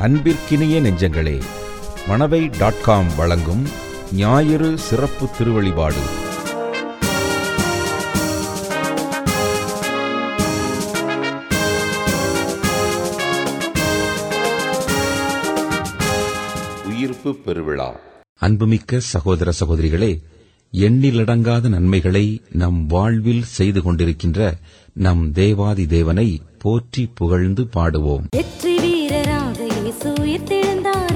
அன்பிற்கினிய நெஞ்சங்களே Manavai dot com வழங்கும் ஞாயிறு சிறப்பு திருவழிபாடு உயிர்ப்பு பெருவிழா அன்புமிக்க சகோதர சகோதரிகளே எண்ணிலடங்காத நன்மைகளை நம் வாழ்வில் செய்து கொண்டிருக்கின்ற நம் தேவாதி தேவனை போற்றி புகழ்ந்து பாடுவோம் வெற்றி வீரராக இயேசு உயிர்த்தெழுந்தாரே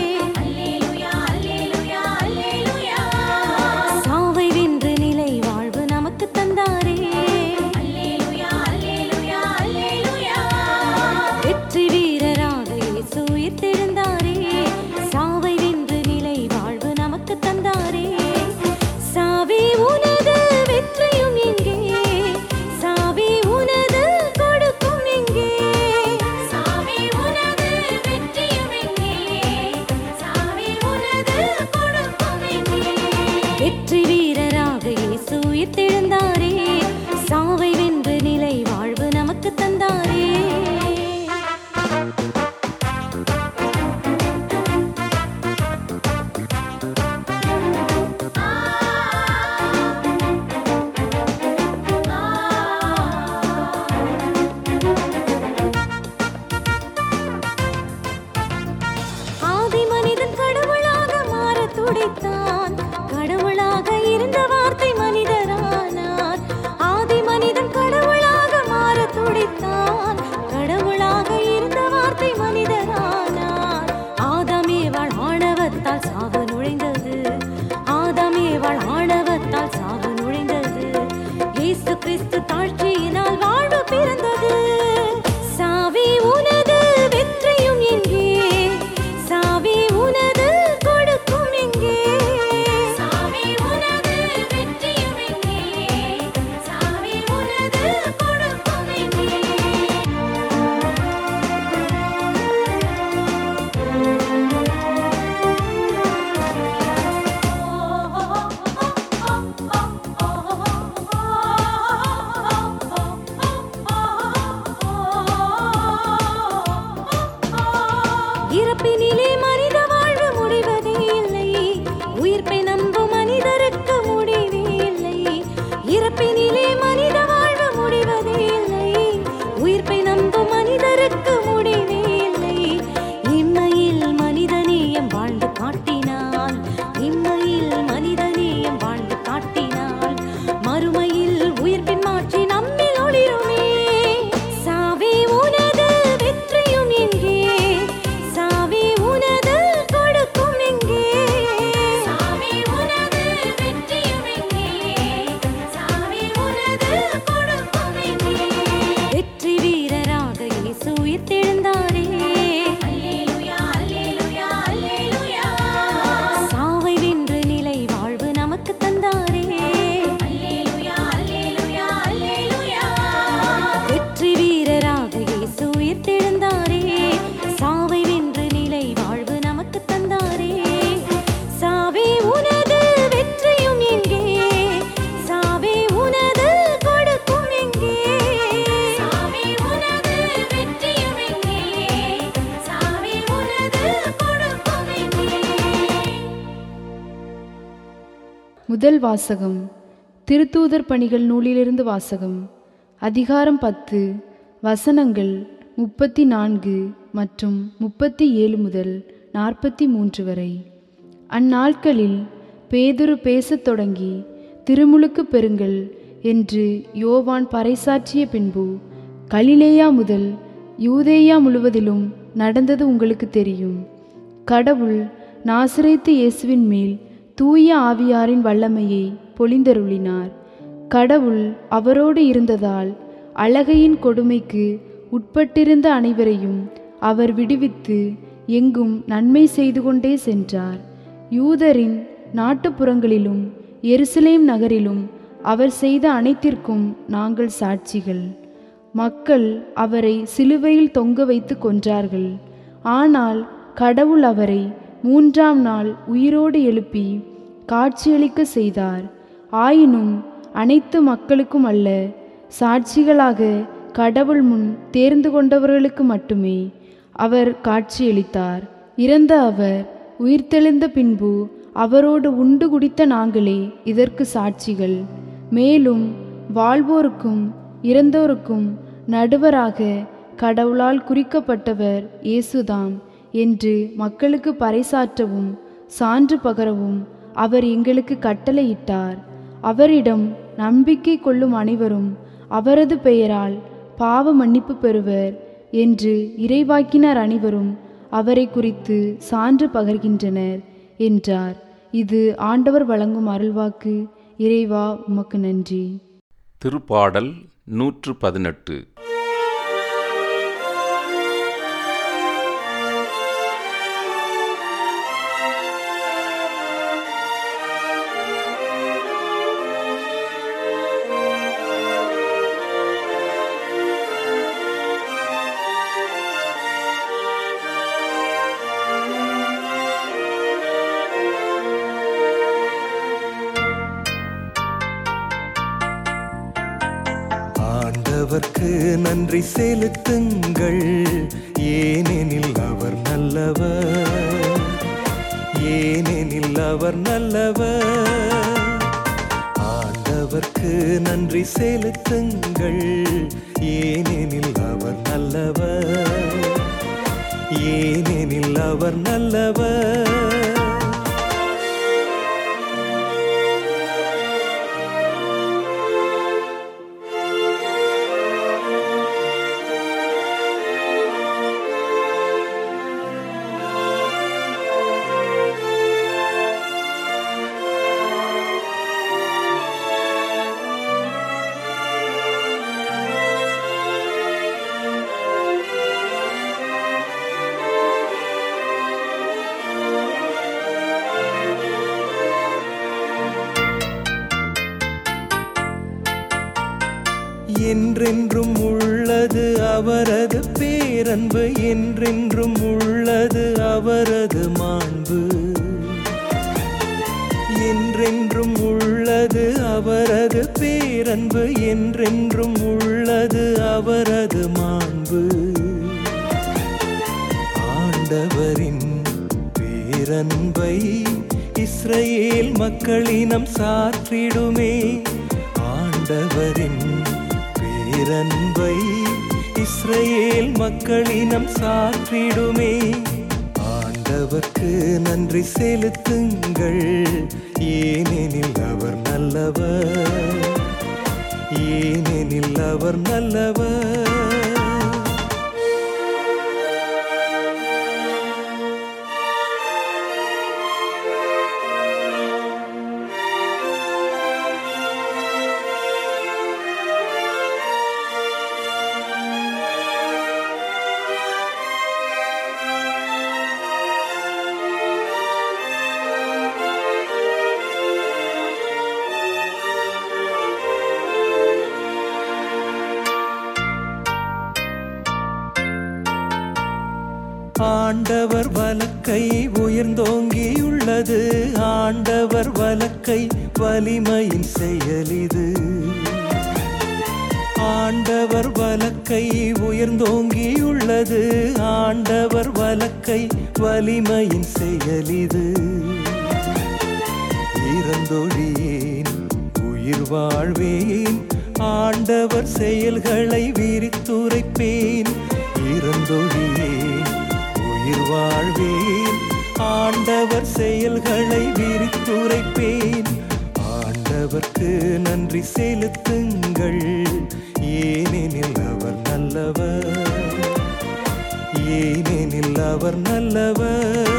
சாவை வென்று நிலை வாழ்வு நமக்கு தந்தாரே வெற்றி வீரராக இயேசு உயிர்த்தெழுந்தாரே சாவை வென்று நிலை வாழ்வு நமக்கு தந்தாரே சாவி உனது வெற்றியும் எங்கே சாவி உனது கொடுக்கும் எங்கே சாவி உனது வெற்றியும் எங்கே சாவி உனது கொடுக்கும் எங்கே வெற்றி வீரராக இயேசு உயிர்த்தெழுந்தாரே சாவை வென்று நிலை வாழ்வு நமக்கு தந்தாரே ஆதி மனிதன் கடவுளாக மாற துடித்தான் கடவுளாக இருந்த வார்த்தை மனிதரானார் ஆதி மனிதன் கடவுளாக மாற துடித்தான் கடவுளாக இருந்த வார்த்தை மனிதரானார் ஆதாமேவாள் ஆணவத்தால் சாவு நுழைந்தது ஆதாமேவாள் ஆணவத்தால் சாவு நுழைந்தது இயேசு கிறிஸ்து தாழ்ச்சியினால் வாழ்வு பிறந்தது சாவி உனது வெற்றியும் எங்கே சாவி உனது கொடுக்கும் எங்கே சாவி உனது வெற்றியும் எங்கே சாவி உனது கொடுக்கும் எங்கே இறப்பினிலே மனித வாழ்வு முடிவதே இல்லை உயிர்ப்பை நம்பும் மனிதருக்கு முடிவே இல்லை இறப்பினிலே மனித வாழ்வு முடிவதே இல்லை உயிர்ப்பை நம்பும் மனிதருக்கு முடிவே இல்லை இம்மையில் மனிதநேயம் வாழ்ந்து காட்டினான் இம்மையில் மனிதநேயம் வாழ்ந்து காட்டினான் மறுமையில் உயிர்ப்பின் மாற்றி நம்மில் ஒளிருமே சாவி உனது வெற்றியும் எங்கே சாவி உனது கொடுக்கும் எங்கே சாவி உனது வெற்றியும் எங்கே சாவி உனது கொடுக்கும் எங்கே வெற்றி வீரராக இயேசு உயிர்த்தெழுந்தாரே சாவை வென்று நிலை வாழ்வு நமக்கு தந்தாரே வெற்றி வீரராக இயேசு உயிர்த்தெழுந்தாரே சாவை வென்று நிலை வாழ்வு நமக்கு தந்தாரே சாவே உனது வெற்றியும் எங்கே சாவே உனது கொடுக்கும் எங்கே சாவே உனது வெற்றியும் எங்கே சாவே உனது கொடுக்கும் எங்கே முதல் வாசகம் திருத்தூதர் பணிகள் நூலிலிருந்து வாசகம் அதிகாரம் பத்து வசனங்கள் முப்பத்தி நான்கு மற்றும் முப்பத்தி ஏழு முதல் நாற்பத்தி மூன்று வரை அந்நாட்களில் பேதுரு பேசத் தொடங்கி திருமுழுக்கு பெறுங்கள் என்று யோவான் பறைசாற்றிய பின்பு கலிலேயா முதல் யூதேயா முழுவதிலும் நடந்தது உங்களுக்கு தெரியும் கடவுள் நாசரேத்து இயேசுவின் மேல் தூய ஆவியாரின் வல்லமையை பொழிந்தருளினார் கடவுள் அவரோடு இருந்ததால் அழகையின் கொடுமைக்கு உட்பட்டிருந்த அனைவரையும் அவர் விடுவித்து எங்கும் நன்மை செய்து கொண்டே சென்றார் யூதரின் நாட்டுப்புறங்களிலும் எருசலேம் நகரிலும் அவர் செய்த அனைத்திற்கும் நாங்கள் சாட்சிகள் மக்கள் அவரை சிலுவையில் தொங்க வைத்து கொன்றார்கள் ஆனால் கடவுள் அவரை மூன்றாம் நாள் உயிரோடு எழுப்பி காட்சியளிக்க செய்தார் ஆயினும் அனைத்து மக்களுக்கும் அல்ல சாட்சிகளாக கடவுள் முன் தேர்ந்து கொண்டவர்களுக்கு மட்டுமே அவர் காட்சியளித்தார் இறந்த அவர் உயிர்த்தெழுந்த பின்பு அவரோடு உண்டு குடித்த நாங்களே இதற்கு சாட்சிகள் மேலும் வாழ்வோருக்கும் இறந்தோருக்கும் நடுவராக கடவுளால் குறிக்கப்பட்டவர் இயேசுதாம் என்று மக்களுக்கு பறைசாற்றவும் சான்று பகரவும் அவர் எங்களுக்கு கட்டளையிட்டார் அவரிடம் நம்பிக்கை கொள்ளும் அனைவரும் அவரது பெயரால் பாவ மன்னிப்பு பெறுவர் என்று இறைவாக்கினர் அனைவரும் அவரை குறித்து சான்று பகர்கின்றனர் என்றார் இது ஆண்டவர் வழங்கும் அருள்வாக்கு இறைவா உமக்கு நன்றி திருப்பாடல் நூற்று பதினெட்டு ஆண்டவர்க்கு நன்றி செலுத்துங்கள் ஏனெனில் அவர் நல்லவர் ஏனெனில் அவர் நல்லவர் ஆண்டவர்க்கு நன்றி செலுத்துங்கள் ஏனெனில் அவர் நல்லவர் ஏனெனில் அவர் நல்லவர் என்றென்றும் உள்ளது அவரது பேரன்பு என்றென்றும் உள்ளது அவரது மாண்பு என்றென்றும் உள்ளது அவரது பேரன்பு என்றென்றும் உள்ளது அவரது மாண்பு ஆண்டவரின் பேரன்பை இஸ்ரவேல் மக்களினம் சாற்றிடுமே ஆண்டவரின் பேரன்பை இஸ்ரவேல் மக்களினம் சாற்றிடுமே ஆண்டவர்க்கு நன்றி செலுத்துங்கள் ஏனெனில் அவர் நல்லவர் ஏனெனில் அவர் நல்லவர் ஆண்டவர் வலக்கை உயர்ந்தோங்கியுள்ளது ஆண்டவர் வலக்கை வலிமையின் செயலிது ஆண்டவர் வலக்கை உயர்ந்தோங்கியுள்ளது ஆண்டவர் வலக்கை வலிமையின் செயலிது இறந்தொழியேன் உயிர் வாழ்வேன் ஆண்டவர் செயல்களை விரித்துரைப்பேன் இறந்தொழியேன் உயிர் வாழ்வேன் ஆண்டவர் செயல்களை விரித்துரைப்பேன் ஆண்டவர்க்கு நன்றி செலுத்துங்கள் ஏனெனில் அவர் நல்லவர் ஏனெனில் அவர் நல்லவர்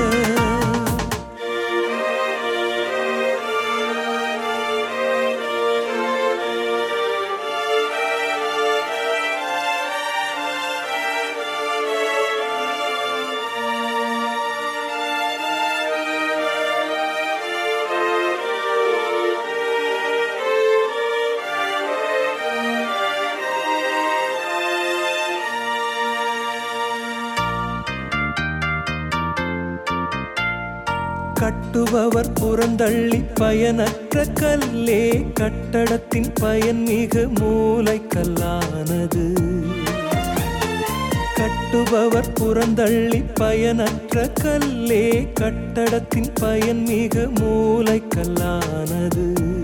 கட்டுபவர் புறந்தள்ளி பயனற்ற கல்லே கட்டடத்தின் பயன் மிகு மூளைக்கல்லானது கட்டுபவர் புறந்தள்ளி பயனற்ற கல்லே கட்டடத்தின் பயன் மிக மூளைக்கல்லானது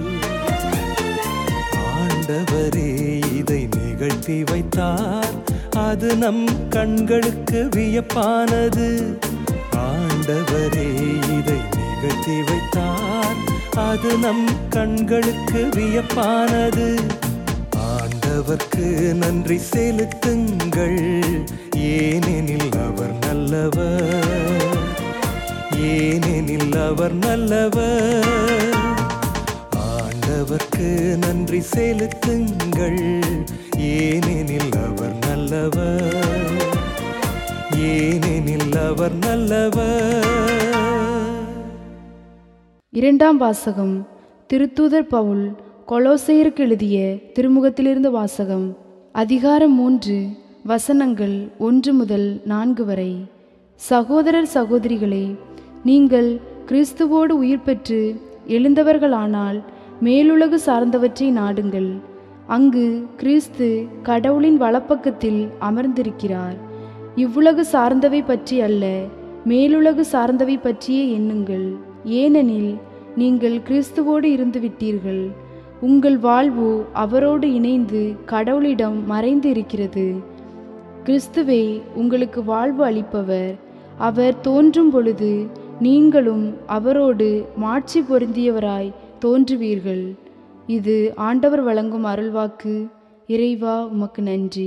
ஆண்டவரே இதை நிகழ்த்தி வைத்தார் அது நம் கண்களுக்கு வியப்பானது ஆண்டவரே இதை நிகழ்த்தி வைத்தார் அது நம் கண்களுக்கு வியப்பானது ஆண்டவர்க்கு நன்றி செலுத்துங்கள் ஏனெனில் அவர் நல்லவர் ஏனெனில் அவர் நல்லவர் ஆண்டவர்க்கு நன்றி செலுத்துங்கள் ஏனெனில் அவர் நல்லவர் ஏனெனில் அவர் நல்லவர் இரண்டாம் வாசகம் திருத்தூதர் பவுல் கொலோசையருக்கு எழுதிய திருமுகத்திலிருந்து வாசகம் அதிகாரம் மூன்று வசனங்கள் ஒன்று முதல் நான்கு வரை சகோதரர் சகோதரிகளே நீங்கள் கிறிஸ்துவோடு உயிர் பெற்று எழுந்தவர்களானால் மேலுலகு சார்ந்தவற்றை நாடுங்கள் அங்கு கிறிஸ்து கடவுளின் வலப்பக்கத்தில் அமர்ந்திருக்கிறார் இவ்வுலகு சார்ந்தவை பற்றி அல்ல மேலுலகு சார்ந்தவை பற்றியே எண்ணுங்கள் ஏனெனில் நீங்கள் கிறிஸ்துவோடு இருந்து விட்டீர்கள் உங்கள் வாழ்வு அவரோடு இணைந்து கடவுளிடம் மறைந்து இருக்கிறது கிறிஸ்துவே உங்களுக்கு வாழ்வு அளிப்பவர் அவர் தோன்றும் பொழுது நீங்களும் அவரோடு மாட்சி பொருந்தியவராய் தோன்றுவீர்கள் இது ஆண்டவர் வழங்கும் அருள்வாக்கு இறைவா உமக்கு நன்றி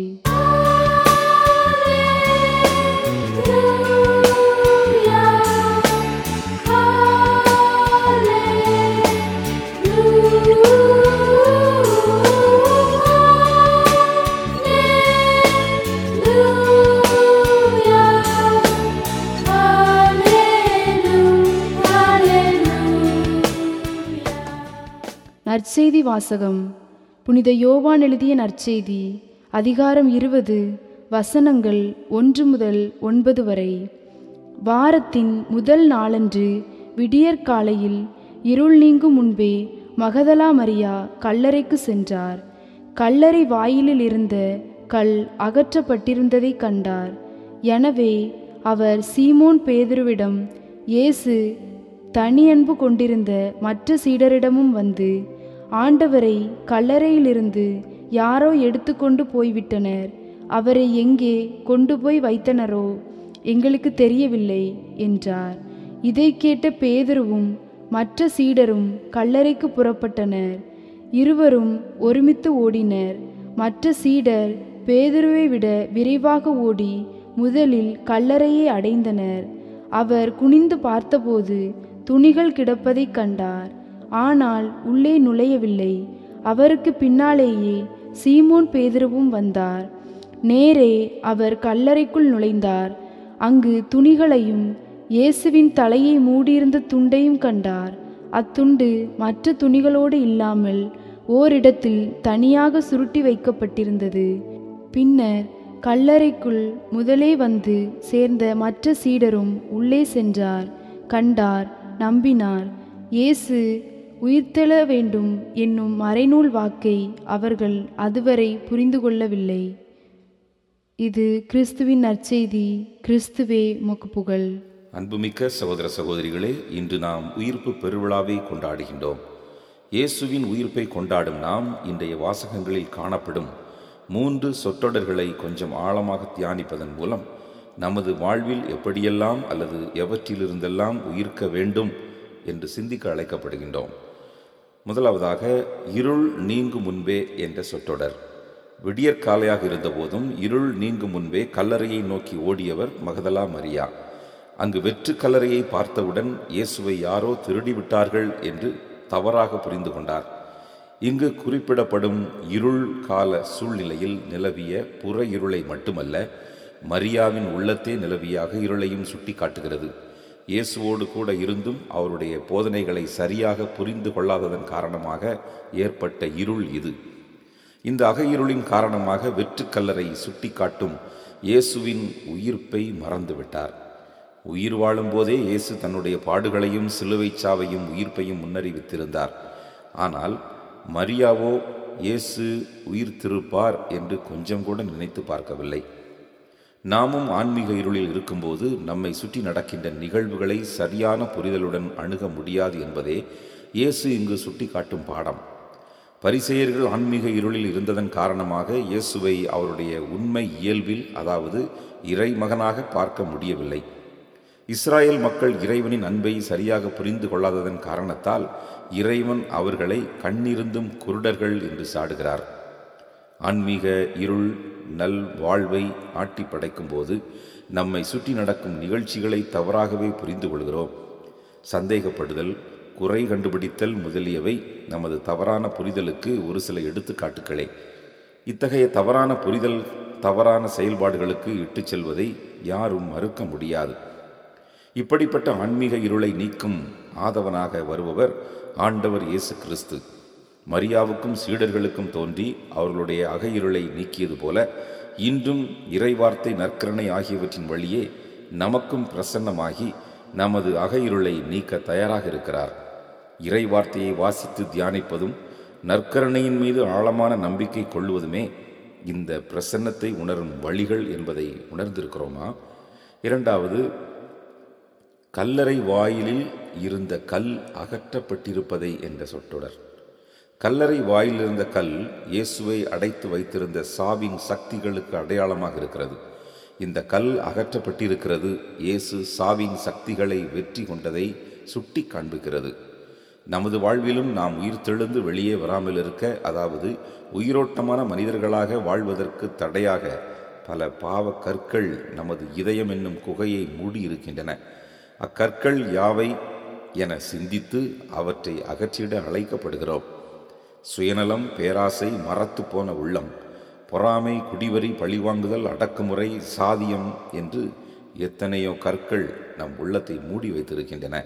நற்செய்தி வாசகம் புனித யோவான் எழுதிய நற்செய்தி அதிகாரம் இருபது வசனங்கள் ஒன்று முதல் ஒன்பது வரை வாரத்தின் முதல் நாளன்று விடியற்காலையில் இருள் நீங்கும் முன்பே மகதலா மரியா கல்லறைக்கு சென்றார் கல்லறை வாயிலில் இருந்த கல் அகற்றப்பட்டிருந்ததை கண்டார் எனவே அவர் சீமோன் பேதுருவிடம் இயேசு தனி அன்பு கொண்டிருந்த மற்ற சீடரிடமும் வந்து ஆண்டவரை கல்லறையிலிருந்து யாரோ எடுத்துக்கொண்டு போய்விட்டனர் அவரை எங்கே கொண்டு போய் வைத்தனரோ எங்களுக்கு தெரியவில்லை என்றார் இதை கேட்ட பேதுருவும் மற்ற சீடரும் கல்லறைக்கு புறப்பட்டனர் இருவரும் ஒருமித்து ஓடினர் மற்ற சீடர் பேதுருவை விட விரைவாக ஓடி முதலில் கல்லறையை அடைந்தனர் அவர் குனிந்து பார்த்தபோது துணிகள் கிடப்பதைக் கண்டார் ஆனால் உள்ளே நுழையவில்லை அவருக்கு பின்னாலேயே சீமோன் பேதுருவும் வந்தார் நேரே அவர் கல்லறைக்குள் நுழைந்தார் அங்கு துணிகளையும் இயேசுவின் தலையை மூடியிருந்த துண்டையும் கண்டார் அத்துண்டு மற்ற துணிகளோடு இல்லாமல் ஓரிடத்தில் தனியாக சுருட்டி வைக்கப்பட்டிருந்தது பின்னர் கல்லறைக்குள் முதலே வந்து சேர்ந்த மற்ற சீடரும் உள்ளே சென்றார் கண்டார் நம்பினார் இயேசு உயிர்த்தெழ வேண்டும் என்னும் மறைநூல் வாக்கை அவர்கள் அதுவரை புரிந்து கொள்ளவில்லை இது கிறிஸ்துவின் நற்செய்தி கிறிஸ்துவே உமக்கு புகழ் அன்புமிக்க சகோதர சகோதரிகளே இன்று நாம் உயிர்ப்பு பெருவிழாவை கொண்டாடுகின்றோம் இயேசுவின் உயிர்ப்பை கொண்டாடும் நாம் இன்றைய வாசகங்களில் காணப்படும் மூன்று சொற்றொடர்களை கொஞ்சம் ஆழமாக தியானிப்பதன் மூலம் நமது வாழ்வில் எப்படியெல்லாம் அல்லது எவற்றிலிருந்தெல்லாம் உயிர்க்க வேண்டும் என்று சிந்திக்க அழைக்கப்படுகின்றோம் முதலாவதாக இருள் நீங்கும் முன்பே என்ற சொற்றொடர் விடியற்காலையாக இருந்தபோதும் இருள் நீங்கும் முன்பே கல்லறையை நோக்கி ஓடியவர் மகதலா மரியா அங்கு வெற்று கல்லறையை பார்த்தவுடன் இயேசுவை யாரோ திருடி விட்டார்கள் என்று தவறாக புரிந்து கொண்டார் இங்கு குறிப்பிடப்படும் இருள் கால சூழ்நிலையில் நிலவிய புற இருளை மட்டுமல்ல மரியாவின் உள்ளத்தே நிலவியாக இருளையும் சுட்டி காட்டுகிறது இயேசுவோடு கூட இருந்தும் அவருடைய போதனைகளை சரியாக புரிந்து கொள்ளாததன் காரணமாக ஏற்பட்ட இருள் இது இந்த அகையிருளின் காரணமாக வெற்றுக்கல்லறை சுட்டி காட்டும் இயேசுவின் உயிர்ப்பை மறந்துவிட்டார் உயிர் வாழும்போதே இயேசு தன்னுடைய பாடுகளையும் சிலுவைச் சாவையும் உயிர்ப்பையும் முன்னறிவித்திருந்தார் ஆனால் மரியாவோ இயேசு உயிர் திருப்பார் என்று கொஞ்சம் கூட நினைத்து பார்க்கவில்லை நாமும் ஆன்மீக இருளில் இருக்கும்போது நம்மை சுற்றி நடக்கின்ற நிகழ்வுகளை சரியான புரிதலுடன் அணுக முடியாது என்பதே இயேசு இங்கு சுட்டிக்காட்டும் பாடம் பரிசேயர்கள் ஆன்மீக இருளில் இருந்ததன் காரணமாக இயேசுவை அவருடைய உண்மை இயல்பில் அதாவது இறைமகனாக பார்க்க முடியவில்லை இஸ்ராயேல் மக்கள் இறைவனின் அன்பை சரியாக புரிந்து கொள்ளாததன் காரணத்தால் இறைவன் அவர்களை கண்ணிருந்தும் குருடர்கள் என்று சாடுகிறார் ஆன்மீக இருள் நல் வாழ்வை ஆட்டி படைக்கும்போது நம்மை சுற்றி நடக்கும் நிகழ்ச்சிகளை தவறாகவே புரிந்து கொள்கிறோம் சந்தேகப்படுதல் குறை கண்டுபிடித்தல் முதலியவை நமது தவறான புரிதலுக்கு ஒரு சில எடுத்துக்காட்டுகளே இத்தகைய தவறான புரிதல் தவறான செயல்பாடுகளுக்கு இட்டுச் செல்வதை யாரும் மறுக்க முடியாது இப்படிப்பட்ட ஆன்மீக இருளை நீக்கும் ஆதவனாக வருபவர் ஆண்டவர் இயேசு கிறிஸ்து மரியாவுக்கும் சீடர்களுக்கும் தோன்றி அவர்களுடைய அகையிருளை நீக்கியது போல இன்றும் இறைவார்த்தை நற்கரணை ஆகியவற்றின் வழியே நமக்கும் பிரசன்னமாகி நமது அகையிருளை நீக்க தயாராக இருக்கிறார் இறைவார்த்தையை வாசித்து தியானிப்பதும் நற்கரணையின் மீது ஆழமான நம்பிக்கை கொள்வதுமே இந்த பிரசன்னத்தை உணரும் வழிகள் என்பதை உணர்ந்திருக்கிறோமா இரண்டாவது கல்லறை வாயிலில் இருந்த கல் அகற்றப்பட்டிருப்பதை என்ற சொற்றொடர் கல்லறை வாயில் இருந்த கல் இயேசுவை அடைத்து வைத்திருந்த சாவின் சக்திகளுக்கு அடையாளமாக இருக்கிறது இந்த கல் அகற்றப்பட்டிருக்கிறது இயேசு சாவின் சக்திகளை வெற்றி கொண்டதை சுட்டி காண்பிக்கிறது நமது வாழ்விலும் நாம் உயிர் தெழுந்து வெளியே வராமல் இருக்க அதாவது உயிரோட்டமான மனிதர்களாக வாழ்வதற்கு தடையாக பல பாவ கற்கள் நமது இதயம் என்னும் குகையை மூடி இருக்கின்றன அக்கற்கள் யாவை என சிந்தித்து அவற்றை அகற்றிட அழைக்கப்படுகிறோம் சுயநலம் பேராசை மறத்து போன உள்ளம் பொறாமை குடிவரி பழிவாங்குதல் அடக்குமுறை சாதியம் என்று எத்தனையோ கற்கள் நம் உள்ளத்தை மூடி வைத்திருக்கின்றன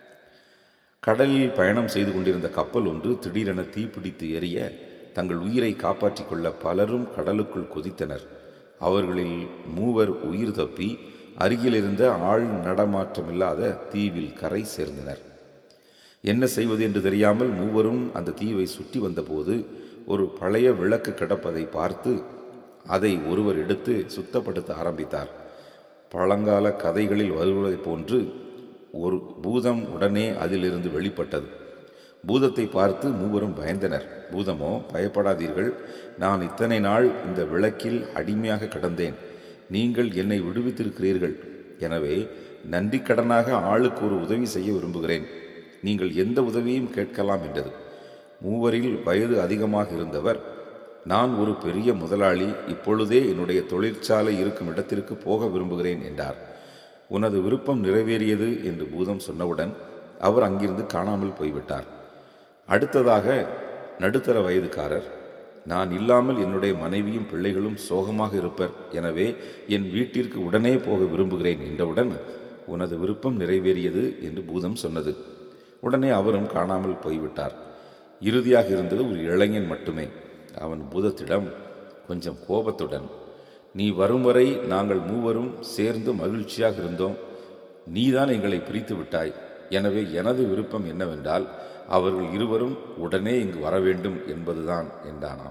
கடலில் பயணம் செய்து கொண்டிருந்த கப்பல் ஒன்று திடீரென தீப்பிடித்து எரிய தங்கள் உயிரை காப்பாற்றிக் கொள்ள பலரும் கடலுக்குள் குதித்தனர் அவர்களில் மூவர் உயிர் தப்பி அருகிலிருந்த ஆள் நடமாற்றமில்லாத தீவில் கரை சேர்ந்தனர் என்ன செய்வது என்று தெரியாமல் மூவரும் அந்த தீவை சுற்றி வந்தபோது ஒரு பழைய விளக்கு கிடப்பதை பார்த்து அதை ஒருவர் எடுத்து சுத்தப்படுத்த ஆரம்பித்தார் பழங்கால கதைகளில் வருவதைப் போன்று ஒரு பூதம் உடனே அதிலிருந்து வெளிப்பட்டது பூதத்தை பார்த்து மூவரும் பயந்தனர் பூதமோ பயப்படாதீர்கள் நான் இத்தனை நாள் இந்த விளக்கில் அடிமையாக கிடந்தேன் நீங்கள் என்னை விடுவித்திருக்கிறீர்கள் எனவே நன்றி கடனாக ஆளுக்கு ஒரு உதவி செய்ய விரும்புகிறேன் நீங்கள் எந்த உதவியும் கேட்கலாம் என்றது மூவரில் வயது அதிகமாக இருந்தவர் நான் ஒரு பெரிய முதலாளி இப்பொழுதே என்னுடைய தொழிற்சாலை இருக்கும் இடத்திற்கு போக விரும்புகிறேன் என்றார் உனது விருப்பம் நிறைவேறியது என்று பூதம் சொன்னவுடன் அவர் அங்கிருந்து காணாமல் போய்விட்டார் அடுத்ததாக நடுத்தர வயதுக்காரர் நான் இல்லாமல் என்னுடைய மனைவியும் பிள்ளைகளும் சோகமாக இருப்பர் எனவே என் வீட்டிற்கு உடனே போக விரும்புகிறேன் என்றவுடன் உனது விருப்பம் நிறைவேறியது என்று பூதம் சொன்னது உடனே அவரும் காணாமல் போய்விட்டார் இறுதியாக இருந்தது ஒரு இளைஞன் மட்டுமே அவன் பூதத்திடம் கொஞ்சம் கோபத்துடன் நீ வரும் வரை நாங்கள் மூவரும் சேர்ந்து மகிழ்ச்சியாக இருந்தோம் நீதான் எங்களை பிரித்து விட்டாய் எனவே எனது விருப்பம் என்னவென்றால் அவர்கள் இருவரும் உடனே இங்கு வர வேண்டும் என்பதுதான் என்றானாம்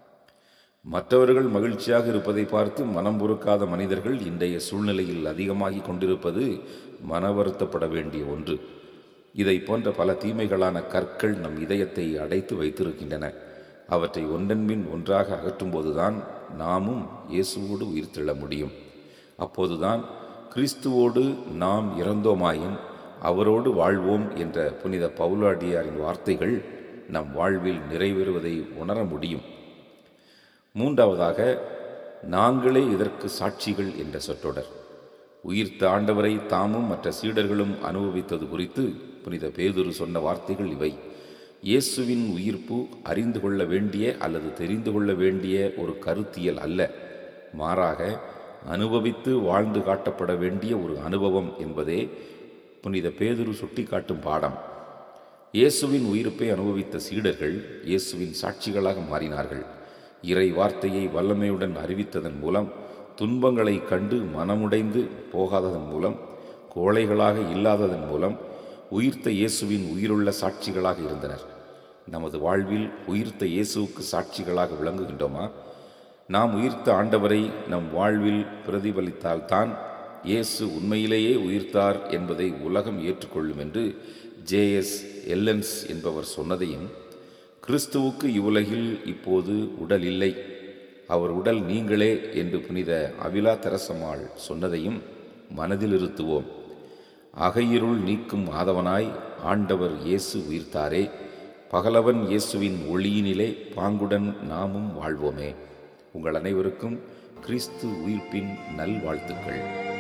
மற்றவர்கள் மகிழ்ச்சியாக இருப்பதை பார்த்து மனம் பொறுக்காத மனிதர்கள் இன்றைய சூழ்நிலையில் அதிகமாகி கொண்டிருப்பது மன வருத்தப்பட வேண்டிய ஒன்று இதை போன்ற பல தீமைகளான கற்கள் நம் இதயத்தை அடைத்து வைத்திருக்கின்றன அவற்றை ஒன்றன்பின் ஒன்றாக அகற்றும்போதுதான் நாமும் இயேசுவோடு உயிர் தெள்ள முடியும் அப்போதுதான் கிறிஸ்துவோடு நாம் இறந்தோமாயின் அவரோடு வாழ்வோம் என்ற புனித பவுலாடியாரின் வார்த்தைகள் நம் வாழ்வில் நிறைவேறுவதை உணர முடியும் மூன்றாவதாக நாங்களே இதற்கு சாட்சிகள் என்ற சொற்றொடர் உயிர்த்த ஆண்டவரை தாமும் மற்ற சீடர்களும் அனுபவித்தது குறித்து புனித பேதுரு சொன்ன வார்த்தைகள் இவை இயேசுவின் உயிர்ப்பு அறிந்து கொள்ள வேண்டிய அல்லது தெரிந்து கொள்ள வேண்டிய ஒரு கருத்தியல் அல்ல மாறாக அனுபவித்து வாழ்ந்து காட்டப்பட வேண்டிய ஒரு அனுபவம் என்பதே புனித பேதுரு சுட்டிக்காட்டும் பாடம் இயேசுவின் உயிர்ப்பை அனுபவித்த சீடர்கள் இயேசுவின் சாட்சிகளாக மாறினார்கள் இறை வார்த்தையை வல்லமையுடன் அறிவித்ததன் மூலம் துன்பங்களை கண்டு மனமுடைந்து போகாததன் மூலம் கோழைகளாக இல்லாததன் மூலம் உயிர்த்த இயேசுவின் உயிருள்ள சாட்சிகளாக இருந்தனர் நமது வாழ்வில் உயிர்த்த இயேசுவுக்கு சாட்சிகளாக விளங்குகின்றோமா நாம் உயிர்த்த ஆண்டவரை நம் வாழ்வில் பிரதிபலித்தால்தான் இயேசு உண்மையிலேயே உயிர்த்தார் என்பதை உலகம் ஏற்றுக்கொள்ளும் என்று ஜேஎஸ் எல்லன்ஸ் என்பவர் சொன்னதையும் கிறிஸ்துவுக்கு இவ்வுலகில் இப்போது உடல் இல்லை அவர் உடல் நீங்களே என்று புனித அவிலா தெரசம்மாள் சொன்னதையும் மனதில் இருத்துவோம் அகையிருள் நீக்கும் ஆதவனாய் ஆண்டவர் இயேசு உயிர்த்தாரே பகலவன் இயேசுவின் ஒளியினிலே பாங்குடன் நாமும் வாழ்வோமே உங்கள் அனைவருக்கும் கிறிஸ்து உயிர்ப்பின் நல்வாழ்த்துக்கள்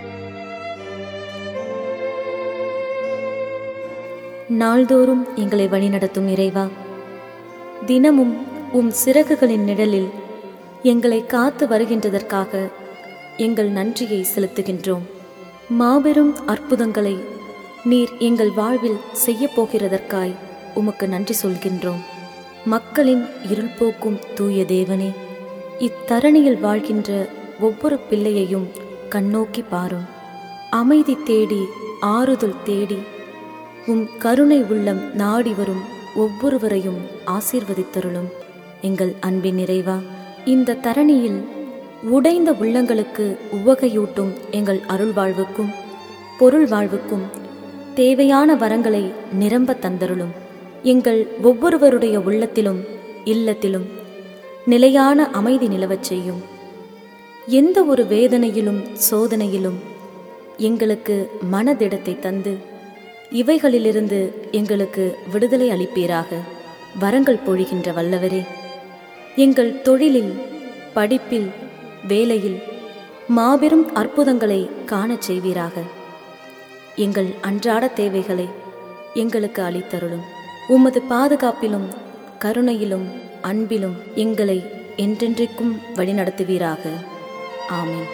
நாள்தோறும் எங்களை வழிநடத்தும் இறைவா தினமும் உம் சிறகுகளின் நிழலில் எங்களை காத்து வருகின்றதற்காக எங்கள் நன்றியை செலுத்துகின்றோம் மாபெரும் அற்புதங்களை நீர் எங்கள் வாழ்வில் செய்யப் போகிறதற்காய் உமக்கு நன்றி சொல்கின்றோம் மக்களின் இருள் போக்கும் தூய தேவனே இத்தரணியில் வாழ்கின்ற ஒவ்வொரு பிள்ளையையும் கண்ணோக்கி பாரும் அமைதி தேடி ஆறுதல் தேடி உம் கருணை உள்ளம் நாடி வரும் ஒவ்வொருவரையும் ஆசீர்வதித்தருளும் எங்கள் அன்பின் நிறைவா இந்த தரணியில் உடைந்த உள்ளங்களுக்கு உவகையூட்டும் எங்கள் அருள் வாழ்வுக்கும் பொருள் வாழ்வுக்கும் தேவையான வரங்களை நிரம்ப தந்தருளும் எங்கள் ஒவ்வொருவருடைய உள்ளத்திலும் இல்லத்திலும் நிலையான அமைதி நிலவச் செய்யும் எந்த ஒரு வேதனையிலும் சோதனையிலும் எங்களுக்கு மனதிடத்தை தந்து இவைகளிலிருந்து எங்களுக்கு விடுதலை அளிப்பீராக வரங்கள் பொழிகின்ற வல்லவரே எங்கள் தொழிலில் படிப்பில் வேலையில் மாபெரும் அற்புதங்களை காணச் செய்வீராக எங்கள் அன்றாட தேவைகளை எங்களுக்கு அளித்தருளும் உமது பாதுகாப்பிலும் கருணையிலும் அன்பிலும் எங்களை என்றென்றைக்கும் வழிநடத்துவீராக ஆமென்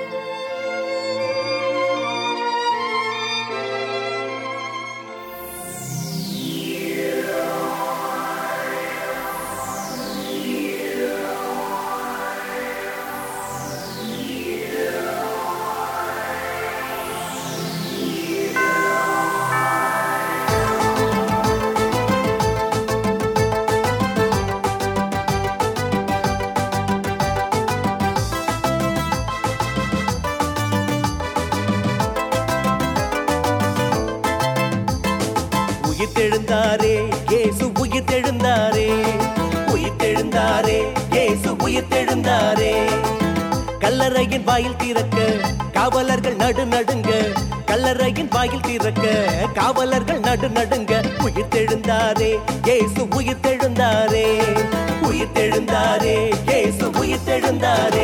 உயிர்த்தெழுந்தாரே இயேசு உயிர்த்தெழுந்தாரே உயிர்த்தெழுந்தாரே இயேசு உயிர்த்தெழுந்தாரே கல்லறையின் வாயில் திறக்க காவலர்கள் நடு நடுங்க கல்லறையின் வாயில் திறக்க காவலர்கள் நடு நடுங்க உயிர்த்தெழுந்தாரே இயேசு உயிர்த்தெழுந்தாரே உயிர்த்தெழுந்தாரே இயேசு உயிர்த்தெழுந்தாரே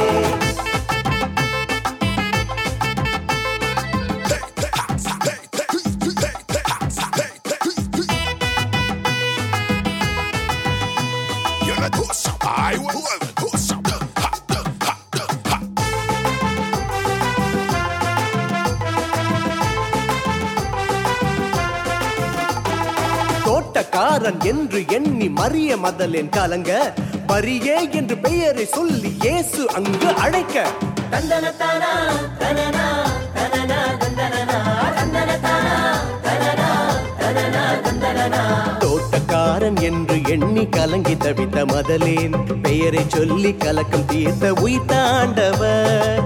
தோட்டக்காரன் என்று எண்ணி மறிய மதலேன் கலங்க பரியே என்று பெயரை சொல்லி இயேசு அங்கு அழைக்க தந்தனத்தானா தனனா தனனா தந்தனனா தந்தனத்தானா தனனா தனனா தந்தனனா தோட்டக்காரன் என்று எண்ணி கலங்கி தவித்த மதலேன் பெயரை சொல்லி கலக்கம் தீர்த்த உயிர்த்தாண்டவர்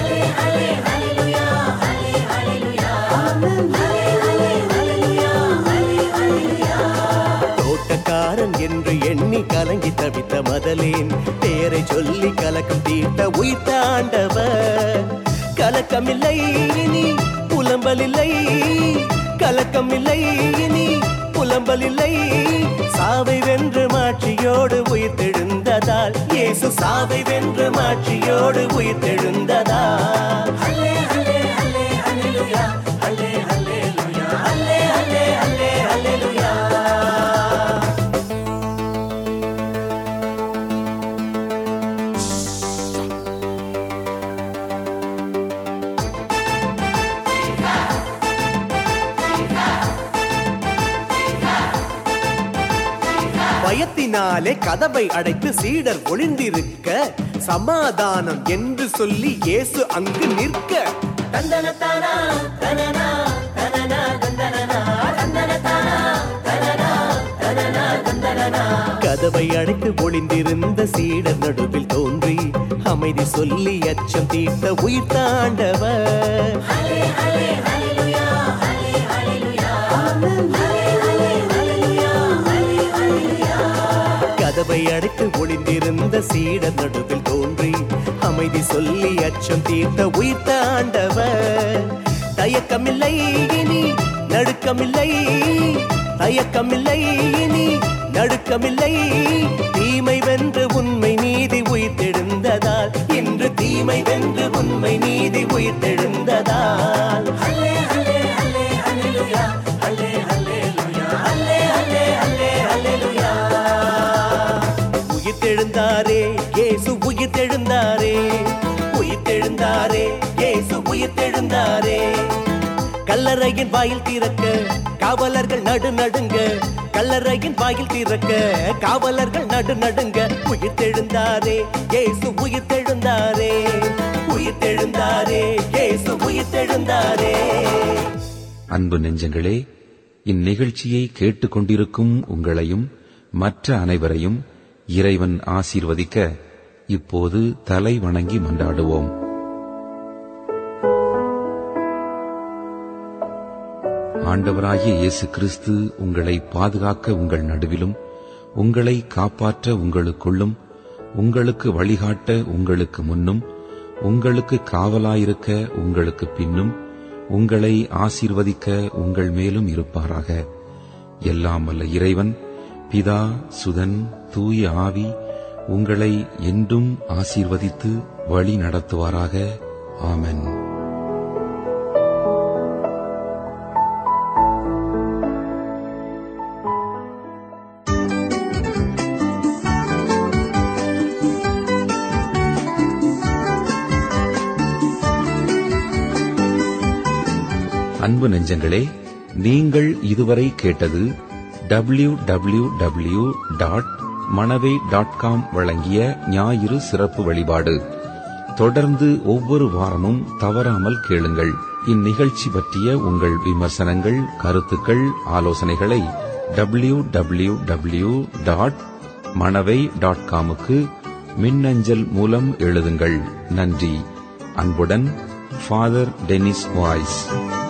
தோட்டக்காரன் என்று எண்ணி கலங்கி தவித்த மதலேன் பேரை சொல்லி கலக்கம் தீர்த்த உயிர்த்தாண்டவர் கலக்கமில்லை இனி புலம்பலில்லை கலக்கமில்லை இனி புலம்பலில்லை சாவை வென்று மாட்சியோடு உயிர்த்தெழுந்ததால் இயேசு சாவை வென்று மாட்சியோடு உயிர்த்தெழுந்ததால் ஹல்லே ஹல்லே ஹல்லே ஹல்லேலூயா ஹல்லே ஹல்லேலூயா ஹல்லே ஹல்லே ஹல்லே ஹல்லேலூயா பயத்தினாலே கதவை அடைத்து சீடர் ஒளிந்திருக்க சமாதானம் என்று சொல்லி இயேசு அங்கு நிற்க தந்தனத்தானா தனனா தனனா தந்தனனா தந்தனத்தானா தனனா தனனா தந்தனனா கதவை அடைத்து ஒளிந்திருந்த சீடர் நடுவில் தோன்றி அமை அமைதி சொல்லி அச்சம் தீர்த்த உயிர் தாண்டவர் கதவை அடைத்து ஒளிந்திருந்த சீடர் நடுவில் தோன்றி அமைதி சொல்லி அச்சம் தீர்த்த உயிர் தாண்டவர் தயக்கமில்லை இனி நடுக்கமில்லை தயக்கமில்லை இனி நடுக்கமில்லை தீமை வென்று உண்மை நீதி உயிர்த்தெழுந்ததால் இன்று தீமை வென்று உண்மை நீதி உயிர்த்தெழுந்ததால் உயிர்த்தெழுந்தாரே இயேசு உயிர்த்தெழுந்தாரே உயிர்த்தெழுந்தாரே இயேசு உயிர்த்தெழுந்தாரே கல்லறையின் வாயில் திறக்க காவலர்கள் நடு நடுங்க கல்லறையின் வாயில் திறக்க காவலர்கள் நடு நடுங்க உயிர்த்தெழுந்தாரே இயேசு உயிர்த்தெழுந்தாரே உயிர்த்தெழுந்தாரே இயேசு உயிர்த்தெழுந்தாரே அன்பு நெஞ்சங்களே இந்நிகழ்ச்சியை கேட்டுக்கொண்டிருக்கும் உங்களையும் மற்ற அனைவரையும் இறைவன் ஆசீர்வதிக்க இப்போது தலை வணங்கி மன்றாடுவோம் ஆண்டவராகிய இயேசு கிறிஸ்து உங்களை பாதுகாக்க உங்கள் நடுவிலும் உங்களை காப்பாற்ற உங்களுக்குள்ளும் உங்களுக்கு வழிகாட்ட உங்களுக்கு முன்னும் உங்களுக்கு காவலாயிருக்க உங்களுக்கு பின்னும் உங்களை ஆசீர்வதிக்க உங்கள் மேலும் இருப்பாராக எல்லாம் வல்ல இறைவன் பிதா சுதன் தூய ஆவி உங்களை என்றும் ஆசீர்வதித்து வழி நடத்துவாராக ஆமென் அன்பு நெஞ்சங்களே நீங்கள் இதுவரை கேட்டது W W W dot Manavai dot com வழங்கிய ஞாயிறு சிறப்பு வழிபாடு தொடர்ந்து ஒவ்வொரு வாரமும் தவறாமல் கேளுங்கள் இந்நிகழ்ச்சி பற்றிய உங்கள் விமர்சனங்கள் கருத்துக்கள் ஆலோசனைகளை W W W dot Manavai dot காமுக்கு மின்னஞ்சல் மூலம் எழுதுங்கள் நன்றி அன்புடன் ஃபாதர் டெனிஸ் வாய்ஸ்